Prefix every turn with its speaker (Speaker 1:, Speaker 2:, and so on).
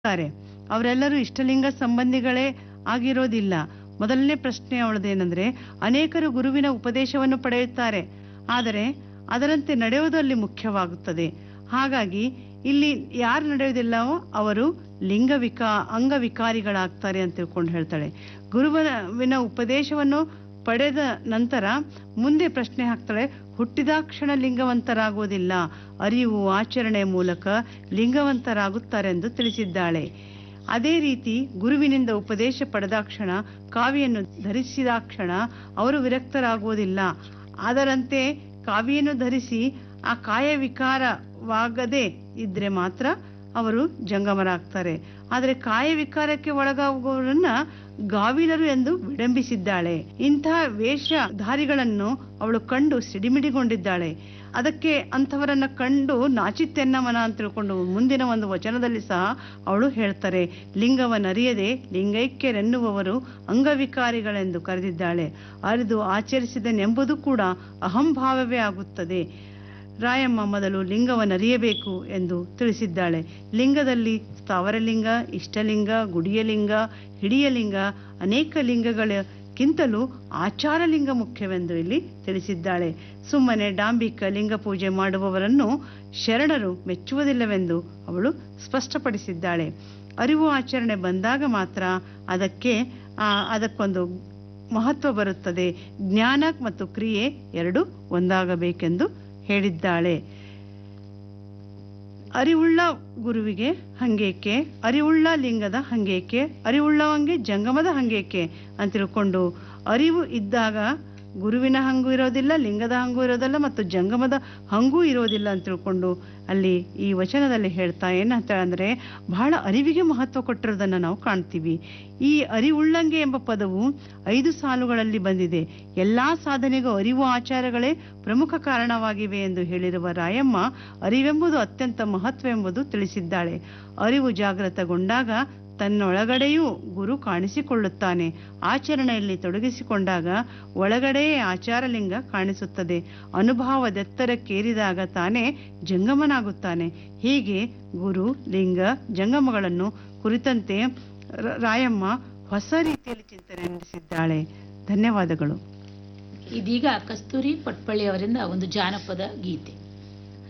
Speaker 1: ಇದ್ದಾರೆ ಅವರೆಲ್ಲರೂ ಇಷ್ಟಲಿಂಗ ಸಂಬಂಧಿಗಳೇ ಆಗಿರೋದಿಲ್ಲ ಮೊದಲನೇ ಪ್ರಶ್ನೆ ಅವಳದೇನೆಂದ್ರೆ ಅನೇಕರು ಗುರುವಿನ ಉಪದೇಶವನ್ನು ಪಡೆಯುತ್ತಾರೆ ಆದರೆ ಅದರಂತೆ ನಡೆಯುವುದಲ್ಲಿ ಮುಖ್ಯವಾಗುತ್ತದೆ ಹಾಗಾಗಿ ಇಲ್ಲಿ ಯಾರು ನಡೆಯುವುದಿಲ್ಲವೋ ಅವರು ಲಿಂಗ ವಿಕಾ ಅಂಗವಿಕಾರಿಗಳಾಗ್ತಾರೆ ಅಂತ ತಿಳ್ಕೊಂಡು ಹೇಳ್ತಾಳೆ ಗುರುವಿನ ಉಪದೇಶವನ್ನು ಪಡೆದ ನಂತರ ಮುಂದೆ ಪ್ರಶ್ನೆ ಹಾಕ್ತಾಳೆ ಹುಟ್ಟಿದಾಕ್ಷಣ ಲಿಂಗವಂತರಾಗುವುದಿಲ್ಲ ಅರಿವು ಆಚರಣೆ ಮೂಲಕ ಲಿಂಗವಂತರಾಗುತ್ತಾರೆ ಎಂದು ತಿಳಿಸಿದ್ದಾಳೆ ಅದೇ ರೀತಿ ಗುರುವಿನಿಂದ ಉಪದೇಶ ಪಡೆದಾಕ್ಷಣ ಕಾವಿಯನ್ನು ಧರಿಸಿದಾಕ್ಷಣ ಅವರು ವಿರಕ್ತರಾಗುವುದಿಲ್ಲ ಅದರಂತೆ ಕಾವಿಯನ್ನು ಧರಿಸಿ ಆ ಕಾಯ ವಿಕಾರವಾಗದೆ ಇದ್ರೆ ಮಾತ್ರ ಅವರು ಜಂಗಮರಾಗ್ತಾರೆ ಆದರೆ ಕಾಯ ವಿಕಾರಕ್ಕೆ ಒಳಗಾಗುವವರನ್ನ ಗಾವಿಲರು ಎಂದು ವಿಡಂಬಿಸಿದ್ದಾಳೆ ಇಂತಹ ವೇಷಧಾರಿಗಳನ್ನು ಅವಳು ಕಂಡು ಸಿಡಿಮಿಡಿಗೊಂಡಿದ್ದಾಳೆ ಅದಕ್ಕೆ ಅಂಥವರನ್ನ ಕಂಡು ನಾಚಿತ್ತೆನ್ನವನ ಅಂತ ತಿಳ್ಕೊಂಡು ಮುಂದಿನ ಒಂದು ವಚನದಲ್ಲಿ ಸಹ ಅವಳು ಹೇಳ್ತಾರೆ ಲಿಂಗವನ್ನರಿಯದೆ ಲಿಂಗೈಕ್ಯರೆನ್ನುವವರು ಅಂಗವಿಕಾರಿಗಳೆಂದು ಕರೆದಿದ್ದಾಳೆ ಅರಿದು ಆಚರಿಸಿದನೆಂಬುದು ಕೂಡ ಅಹಂಭಾವವೇ ಆಗುತ್ತದೆ ರಾಯಮ್ಮ ಮೊದಲು ಲಿಂಗವನ್ನರಿಯಬೇಕು ಎಂದು ತಿಳಿಸಿದ್ದಾಳೆ ಲಿಂಗದಲ್ಲಿ ಸ್ಥಾವರಲಿಂಗ ಇಷ್ಟಲಿಂಗ ಗುಡಿಯಲಿಂಗ ಹಿಡಿಯಲಿಂಗ ಅನೇಕ ಲಿಂಗಗಳಕ್ಕಿಂತಲೂ ಆಚಾರಲಿಂಗ ಮುಖ್ಯವೆಂದು ಇಲ್ಲಿ ತಿಳಿಸಿದ್ದಾಳೆ ಸುಮ್ಮನೆ ಡಾಂಬಿಕ ಲಿಂಗ ಪೂಜೆ ಮಾಡುವವರನ್ನು ಶರಣರು ಮೆಚ್ಚುವುದಿಲ್ಲವೆಂದು ಅವಳು ಸ್ಪಷ್ಟಪಡಿಸಿದ್ದಾಳೆ ಅರಿವು ಆಚರಣೆ ಬಂದಾಗ ಮಾತ್ರ ಅದಕ್ಕೆ ಆ, ಅದಕ್ಕೊಂದು ಮಹತ್ವ ಬರುತ್ತದೆ ಜ್ಞಾನ ಮತ್ತು ಕ್ರಿಯೆ ಎರಡು ಒಂದಾಗಬೇಕೆಂದು ಹೇಳಿದ್ದಾಳೆ ಅರಿವುಳ್ಳ ಗುರುವಿಗೆ ಹಂಗೇಕೆ ಅರಿವುಳ್ಳ ಲಿಂಗದ ಹಂಗೇಕೆ ಅರಿವುಳ್ಳವಂಗೆ ಜಂಗಮದ ಹಂಗೇಕೆ ಅಂತ ತಿಳ್ಕೊಂಡು ಅರಿವು ಇದ್ದಾಗ ಗುರುವಿನ ಹಂಗು ಇರೋದಿಲ್ಲ ಲಿಂಗದ ಹಂಗು ಇರೋದಿಲ್ಲ ಮತ್ತು ಜಂಗಮದ ಹಂಗೂ ಇರೋದಿಲ್ಲ ಅಂತ ತಿಳ್ಕೊಂಡು ಅಲ್ಲಿ ಈ ವಚನದಲ್ಲಿ ಹೇಳ್ತಾ ಏನಂತ ಅಂದ್ರೆ ಬಹಳ ಅರಿವಿಗೆ ಮಹತ್ವ ಕೊಟ್ಟಿರೋದನ್ನ ನಾವು ಕಾಣ್ತೀವಿ ಈ ಅರಿವುಳ್ಳಂಗೆ ಎಂಬ ಪದವು ಐದು ಸಾಲುಗಳಲ್ಲಿ ಬಂದಿದೆ ಎಲ್ಲಾ ಸಾಧನೆಗೂ ಅರಿವು ಆಚಾರಗಳೇ ಪ್ರಮುಖ ಕಾರಣವಾಗಿವೆ ಎಂದು ಹೇಳಿರುವ ರಾಯಮ್ಮ ಅರಿವೆಂಬುದು ಅತ್ಯಂತ ಮಹತ್ವ ಎಂಬುದು ತಿಳಿಸಿದ್ದಾಳೆ ಅರಿವು ಜಾಗೃತಗೊಂಡಾಗ ತನ್ನೊಳಗಡೆಯೂ ಗುರು ಕಾಣಿಸಿಕೊಳ್ಳುತ್ತಾನೆ ಆಚರಣೆಯಲ್ಲಿ ತೊಡಗಿಸಿಕೊಂಡಾಗ ಒಳಗಡೆಯೇ ಆಚಾರಲಿಂಗ ಕಾಣಿಸುತ್ತದೆ ಅನುಭವದೆತ್ತರಕ್ಕೇರಿದಾಗ ತಾನೇ ಜಂಗಮನಾಗುತ್ತಾನೆ ಹೀಗೆ ಗುರು ಲಿಂಗ ಜಂಗಮಗಳನ್ನು ಕುರಿತಂತೆ ರ- ರಾಯಮ್ಮ ಹೊಸ ರೀತಿಯಲ್ಲಿ ಚಿಂತನೆ ನಡೆಸಿದ್ದಾಳೆ ಧನ್ಯವಾದಗಳು
Speaker 2: ಇದೀಗ ಕಸ್ತೂರಿ ಪಟ್ಪಳ್ಳಿ ಅವರಿಂದ ಒಂದು ಜಾನಪದ ಗೀತೆ